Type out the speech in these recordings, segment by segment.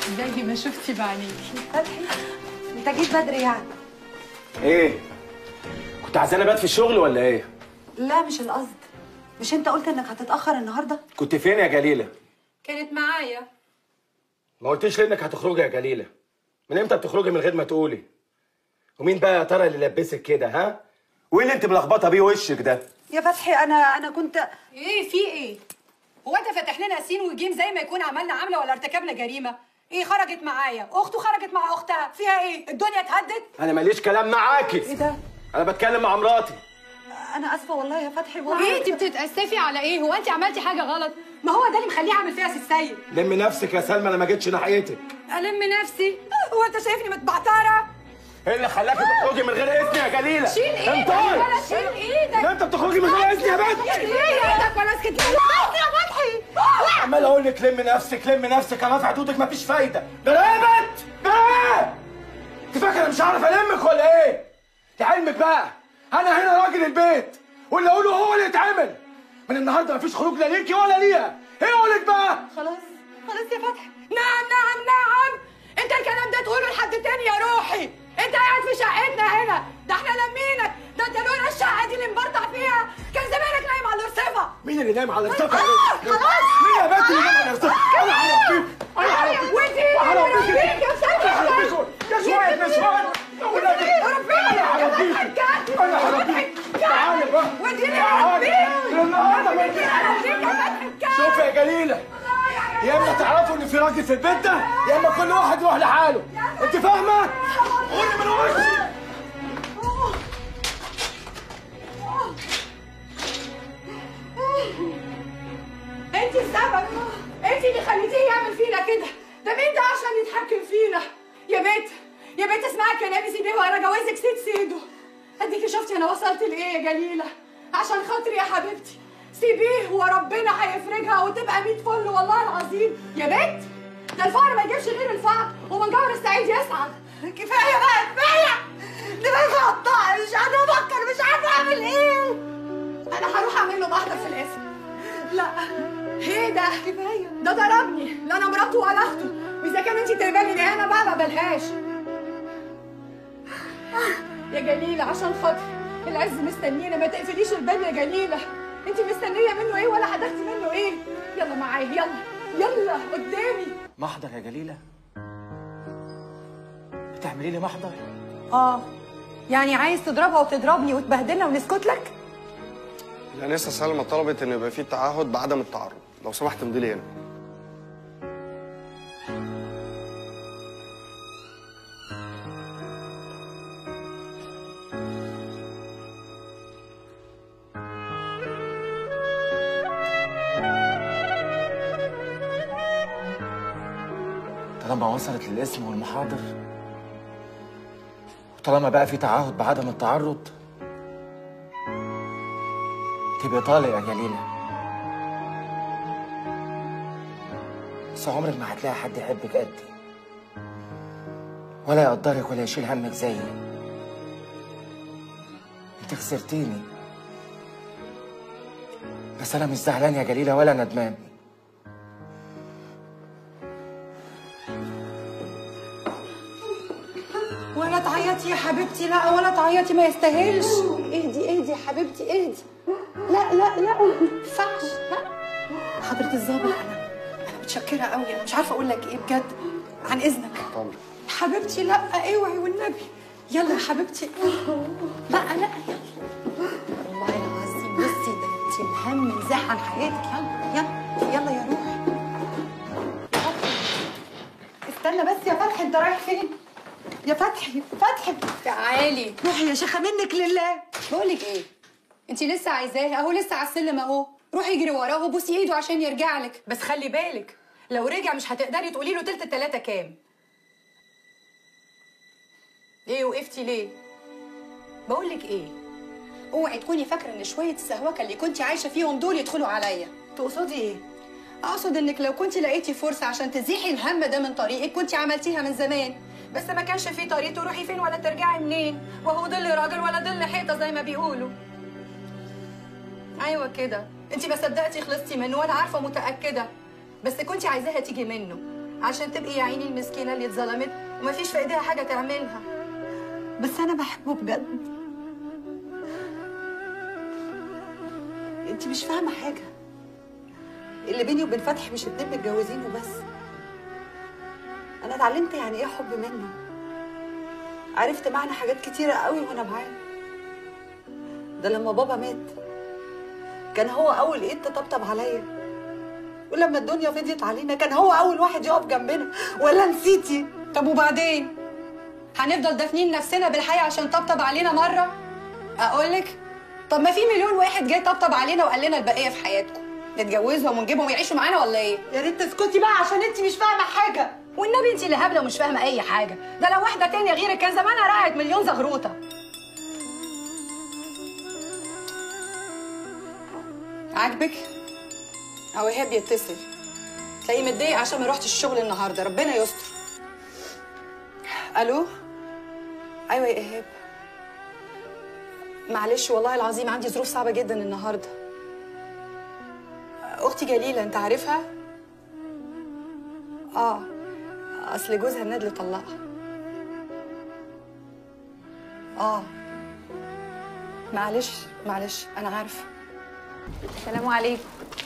زي ما شفتي بعينيكي فتحي انت جيت بدري يعني ايه كنت عايزاني ابات في الشغل ولا ايه لا مش القصد مش انت قلت انك هتتاخر النهارده كنت فين يا جليله كانت معايا ما قلتيش ليه انك هتخرجي يا جليله من امتى بتخرجي من غير ما تقولي ومين بقى يا ترى اللي لبسك كده ها وايه اللي انت ملخبطه بيه وشك ده يا فتحي انا انا كنت ايه في ايه هو انت فاتح لنا سين وجيم زي ما يكون عملنا عمله ولا ارتكبنا جريمه ايه خرجت معايا اخته خرجت مع اختها فيها ايه الدنيا اتهدت انا ماليش كلام معاكي ايه ده انا بتكلم مع مراتي انا اسفه والله يا فتحي والله ايه انت بتتاسفي على ايه هو انت عملتي حاجه غلط ما هو ده اللي مخليه عامل فيها سي السيد لم نفسك يا سلمى انا ما جيتش ناحيتك الم نفسي هو انت شايفني متبعتره ايه اللي خلاكي تخرجي من غير اذني يا جليله شيل ايدك انطقي. ولا شيل ايدك ده انت بتخرجي من غير اذني يا بنت شيل ايدك ولا اسكت يا فتحي عمال اقول لك لم نفسك لم نفسك انا رافع حدودك مفيش فايده جرى ايه يا بنت جرى ايه انت فاكره مش هعرف المك ولا ايه لعلمك بقى انا هنا راجل البيت واللي اقوله هو اللي يتعمل من النهارده مفيش خروج لا ليكي ولا ليها ايه اقولك بقى خلاص خلاص يا فتحي نعم نعم نعم انت الكلام ده تقوله لحد تاني يا روحي انت قاعد في شقتنا هنا ده احنا لمينك ده انت لولا الشقه دي اللي مبرطع فيها كان زمانك نايم على الرصيفه مين اللي نايم على الرصيف آه، خلاص. مين يا بنت اللي نايم على الرصيف انا هربيك انا هربيك ودي هربيك هربيك يا سيدي هربيك يا شويه نسوان انا هربيك انا هربيك تعالي بقى تعالي النهارده ما تجيش. شوف يا جليله يا اما تعرفوا ان في راجل في البيت ده يا اما كل واحد يروح لحاله انت فاهمه قولي من وشي انت السبب انت اللي خليتيه يعمل فينا كده ده مين ده عشان يتحكم فينا يا بنت يا بنت اسمعي كلامي سيبيه وانا جوازك سيد سيده اديكي شفتي انا وصلت لايه يا جليله عشان خاطري يا حبيبتي سيبيه وربنا هيفرجها وتبقى 100 فل والله العظيم يا بنت ده الفقر ما يجيبش غير الفقر ومن جور السعيد يسعد كفايه بقى كفايه دماغي قطعت مش قادره افكر مش عارفه اعمل ايه انا هروح اعمل له محضر في الاسم لا ايه ده كفايه ده ضربني لا انا مراته ولا اخته واذا كان انت تقبلي لي انا بقى ما بلهاش يا جليله عشان خاطري العز مستنينا ما تقفليش الباب يا جليله انت مستنيه منه ايه ولا هتاخدي منه ايه يلا معايا يلا يلا قدامي محضر يا جليله بتعملي لي محضر اه يعني عايز تضربها وتضربني وتبهدلنا ونسكت لك الانسه سلمى طلبت ان يبقى في تعهد بعدم التعرض لو سمحت امضي لي هنا طالما وصلت للاسم والمحاضر وطالما بقى في تعهد بعدم التعرض تبقى طالق يا جليلة بس عمرك ما هتلاقي حد يحبك قدي ولا يقدرك ولا يشيل همك زيي انت خسرتيني بس انا مش زعلان يا جليلة ولا ندمان ولا تعيطي يا حبيبتي لا ولا تعيطي ما يستاهلش اهدي اهدي يا حبيبتي اهدي لا لا لا ما ينفعش لا حضرة الظابط انا انا متشكرة قوي انا مش عارفة اقول لك ايه بجد عن اذنك طبعا حبيبتي لا اوعي والنبي يلا يا حبيبتي بقى لا يلا والله العظيم بصي ده انت الهم زاح عن حياتك يلا يلا يلا يا روحي استنى بس يا فتحي انت رايح فين؟ يا فتحي فتحي تعالي روحي يا شيخه منك لله بقول لك ايه انت لسه عايزاه اهو لسه على السلم اهو روحي اجري وراه وبوسي ايده عشان يرجع لك بس خلي بالك لو رجع مش هتقدري تقولي له تلت التلاته كام ايه وقفتي ليه بقول لك ايه اوعي تكوني فاكره ان شويه السهوكه اللي كنت عايشه فيهم دول يدخلوا عليا تقصدي ايه اقصد انك لو كنت لقيتي فرصه عشان تزيحي الهم ده من طريقك كنت عملتيها من زمان بس ما كانش في طريق تروحي فين ولا ترجعي منين وهو ظل راجل ولا ظل حيطه زي ما بيقولوا ايوه كده انت ما صدقتي خلصتي منه وانا عارفه متاكده بس كنت عايزاها تيجي منه عشان تبقي يا عيني المسكينه اللي اتظلمت ومفيش في ايديها حاجه تعملها بس انا بحبه بجد انت مش فاهمه حاجه اللي بيني وبين فتحي مش اتنين متجوزين وبس انا اتعلمت يعني ايه حب منه عرفت معنى حاجات كتيره قوي وانا معاه ده لما بابا مات كان هو اول ايد تطبطب عليا ولما الدنيا فضيت علينا كان هو اول واحد يقف جنبنا ولا نسيتي طب وبعدين هنفضل دافنين نفسنا بالحياه عشان طبطب علينا مره اقولك طب ما في مليون واحد جاي طبطب علينا وقال لنا البقيه في حياتكم نتجوزهم ونجيبهم يعيشوا معانا ولا ايه يا ريت تسكتي بقى عشان انت مش فاهمه حاجه والنبي انت اللي هبله ومش فاهمه اي حاجه ده لو واحده تانية غيرك كان زمانها راعت مليون زغروطه عاجبك او ايهاب يتصل تلاقيه متضايق عشان ما روحتش الشغل النهارده ربنا يستر الو ايوه يا ايهاب معلش والله العظيم عندي ظروف صعبه جدا النهارده اختي جليله انت عارفها اه اصل جوزها النادل طلقها اه معلش معلش انا عارفه السلام عليكم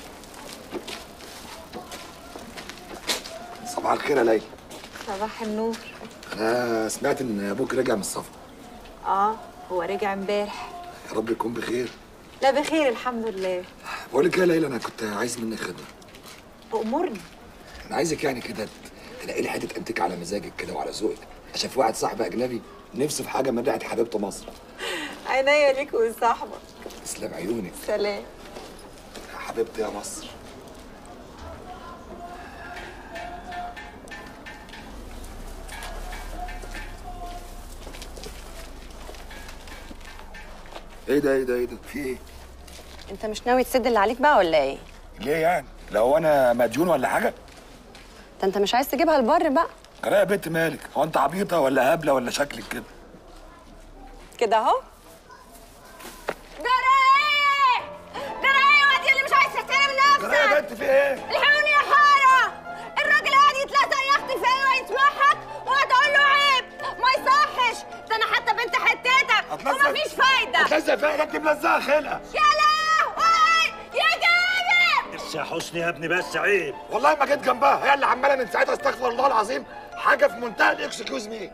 صباح الخير يا ليلى صباح النور انا سمعت ان ابوك رجع من السفر اه هو رجع امبارح يا رب يكون بخير لا بخير الحمد لله بقول لك إيه يا ليلى انا كنت عايز منك خدمه امرني انا عايزك يعني كده تلاقي لي حته انتك على مزاجك كده وعلى ذوقك عشان في واحد صاحبي اجنبي نفسه في حاجه من ريحه حبيبته مصر عينيا ليك وصاحبك تسلم عيونك سلام يا حبيبتي يا مصر ايه ده ايه ده ايه ده في ايه انت مش ناوي تسد اللي عليك بقى ولا ايه ليه يعني لو انا مديون ولا حاجه ده انت مش عايز تجيبها البر بقى قرايه يا بنت مالك هو انت عبيطه ولا هبله ولا شكلك كده كده اهو جرايه جرايه وادي اللي مش عايز تحترم قرايه يا بنت في ايه الحقوني يا حاره الراجل قاعد يتلزق يا اختي فيا ويسمعك وهتقول له عيب ما يصحش ده انا حتى بنت حتتك هتلزق- ومفيش فايده هتلزق فيها ده انت ملزقه خلقه يا لهوي يا جامد بس يا حسني يا ابني بس عيب والله ما جيت جنبها هي اللي عماله من ساعتها استغفر الله العظيم حاجه في منتهى الاكسكيوز مي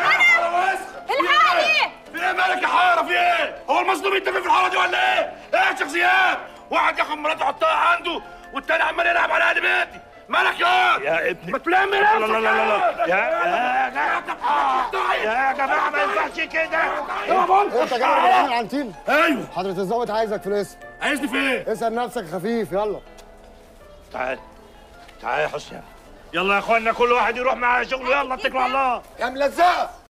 الحقني في ايه مالك يا حاره في ايه؟ هو المظلوم يتفق في الحاره دي ولا ايه؟ ايه يا شخصيات؟ واحد ياخد مراته يحطها عنده والتاني عمال يلعب على اهل بيتي مالك يا يا ابني ما تلم نفسك لا لا لا لا يا يا يا جماعه ما ينفعش كده انت جاي من العنتين ايوه حضرة الظابط عايزك في الاسم عايزني في ايه؟ اسأل نفسك خفيف يلا تعال تعال يا حسني يلا يا اخوانا كل واحد يروح مع شغله يلا اتكلوا على الله يا ملزقه